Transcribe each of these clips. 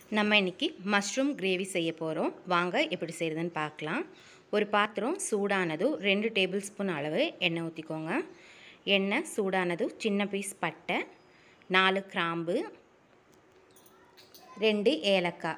நம்ம இன்றைக்கி mushroom gravy செய்ய போகிறோம் வாங்க எப்படி செய்கிறதுன்னு பார்க்கலாம் ஒரு பாத்திரம் சூடானதும் ரெண்டு டேபிள் ஸ்பூன் அளவு எண்ணெய் ஊற்றிக்கோங்க எண்ணெய் சூடானதும் சின்ன பீஸ் பட்டை நாலு கிராம்பு ரெண்டு ஏலக்காய்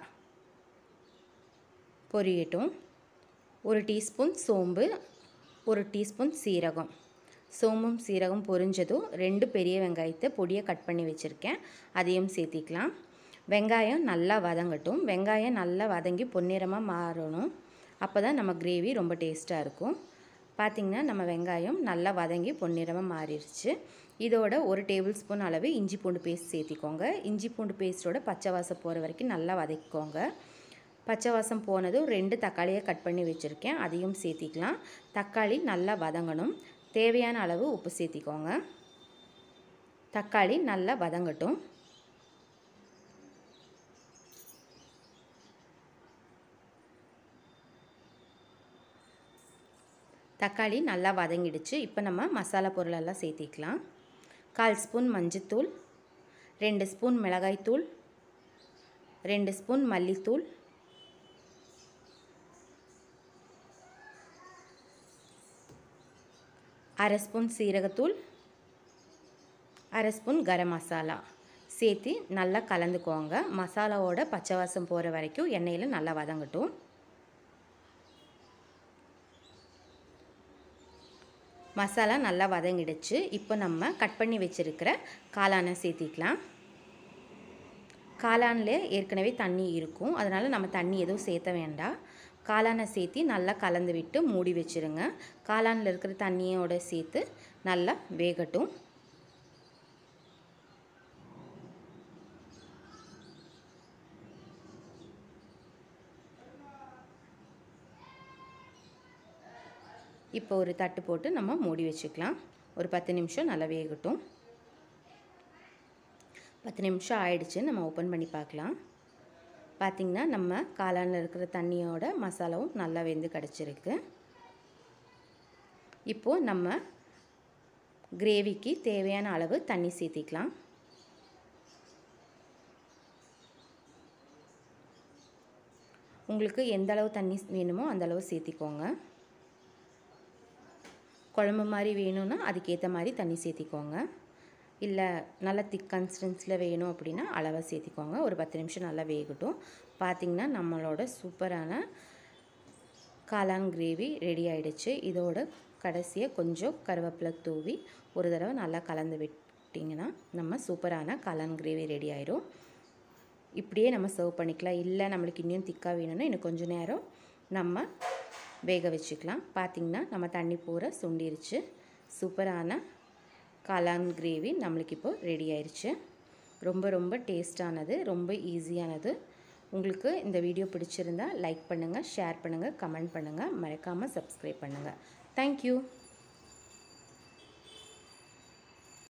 பொரியட்டும் ஒரு டீஸ்பூன் சோம்பு ஒரு டீஸ்பூன் சீரகம் சோம்பும் சீரகம் பொரிஞ்சதும் ரெண்டு பெரிய வெங்காயத்தை பொடியை கட் பண்ணி வச்சுருக்கேன் அதையும் சேர்த்திக்கலாம் வெங்காயம் நல்லா வதங்கட்டும் வெங்காயம் நல்லா வதங்கி பொன்னிறமாக மாறணும் அப்போ தான் நம்ம கிரேவி ரொம்ப டேஸ்ட்டாக இருக்கும் பார்த்திங்கன்னா நம்ம வெங்காயம் நல்லா வதங்கி பொன்னிறமாக மாறிடுச்சு இதோட ஒரு டேபிள் ஸ்பூன் அளவு இஞ்சி பூண்டு பேஸ்ட் சேர்த்திக்கோங்க இஞ்சி பூண்டு பேஸ்ட்டோட பச்சை வாசம் போகிற வரைக்கும் நல்லா வதக்கிக்கோங்க பச்சை வாசம் போனதும் ரெண்டு தக்காளியை கட் பண்ணி வச்சுருக்கேன் அதையும் சேர்த்திக்கலாம் தக்காளி நல்லா வதங்கணும் தேவையான அளவு உப்பு சேர்த்திக்கோங்க தக்காளி நல்லா வதங்கட்டும் தக்காளி நல்லா வதங்கிடுச்சு இப்போ நம்ம மசாலா பொருளெல்லாம் சேர்த்திக்கலாம் கால் ஸ்பூன் மஞ்சத்தூள் ரெண்டு ஸ்பூன் மிளகாய்த்தூள் ரெண்டு ஸ்பூன் மல்லித்தூள் அரை ஸ்பூன் சீரகத்தூள் அரை ஸ்பூன் கரம் மசாலா சேர்த்து நல்லா கலந்துக்கோங்க மசாலாவோட பச்சை வாசம் போகிற வரைக்கும் எண்ணெயில் நல்லா வதங்கட்டும் மசாலா நல்லா வதங்கிடுச்சு இப்போ நம்ம கட் பண்ணி வச்சுருக்கிற காளானை சேர்த்திக்கலாம் காளானில் ஏற்கனவே தண்ணி இருக்கும் அதனால் நம்ம தண்ணி எதுவும் சேர்த்த வேண்டாம் காளானை சேர்த்து நல்லா கலந்து விட்டு மூடி வச்சுருங்க காளானில் இருக்கிற தண்ணியோடு சேர்த்து நல்லா வேகட்டும் இப்போ ஒரு தட்டு போட்டு நம்ம மூடி வச்சுக்கலாம் ஒரு பத்து நிமிஷம் நல்லா வேகட்டும் பத்து நிமிஷம் ஆயிடுச்சு நம்ம ஓப்பன் பண்ணி பார்க்கலாம் பார்த்திங்கன்னா நம்ம காளானில் இருக்கிற தண்ணியோட மசாலாவும் நல்லா வெந்து கிடச்சிருக்கு இப்போது நம்ம கிரேவிக்கு தேவையான அளவு தண்ணி சேர்த்திக்கலாம் உங்களுக்கு எந்த அளவு தண்ணி வேணுமோ அந்த அளவு சேர்த்திக்கோங்க குழம்பு மாதிரி வேணும்னா அதுக்கேற்ற மாதிரி தண்ணி சேர்த்திக்கோங்க இல்லை நல்ல திக் கன்சிஸ்டன்ஸில் வேணும் அப்படின்னா அளவாக சேர்த்திக்கோங்க ஒரு பத்து நிமிஷம் நல்லா வேகட்டும் பார்த்திங்கன்னா நம்மளோட சூப்பரான காளான் கிரேவி ரெடி ஆகிடுச்சு இதோட கடைசியாக கொஞ்சம் கருவேப்பிலை தூவி ஒரு தடவை நல்லா கலந்து விட்டிங்கன்னா நம்ம சூப்பரான காளான் கிரேவி ரெடி ஆயிரும் இப்படியே நம்ம சர்வ் பண்ணிக்கலாம் இல்லை நம்மளுக்கு இன்னும் திக்காக வேணும்னா இன்னும் கொஞ்சம் நேரம் நம்ம வேக வச்சுக்கலாம் பார்த்திங்கன்னா நம்ம தண்ணி பூரா சுண்டிருச்சு சூப்பரான காளான் கிரேவி நம்மளுக்கு இப்போது ரெடி ஆயிடுச்சு ரொம்ப ரொம்ப டேஸ்டானது ரொம்ப ஈஸியானது உங்களுக்கு இந்த வீடியோ பிடிச்சிருந்தா லைக் பண்ணுங்கள் ஷேர் பண்ணுங்கள் கமெண்ட் பண்ணுங்கள் மறக்காமல் சப்ஸ்கிரைப் பண்ணுங்கள் தேங்க்யூ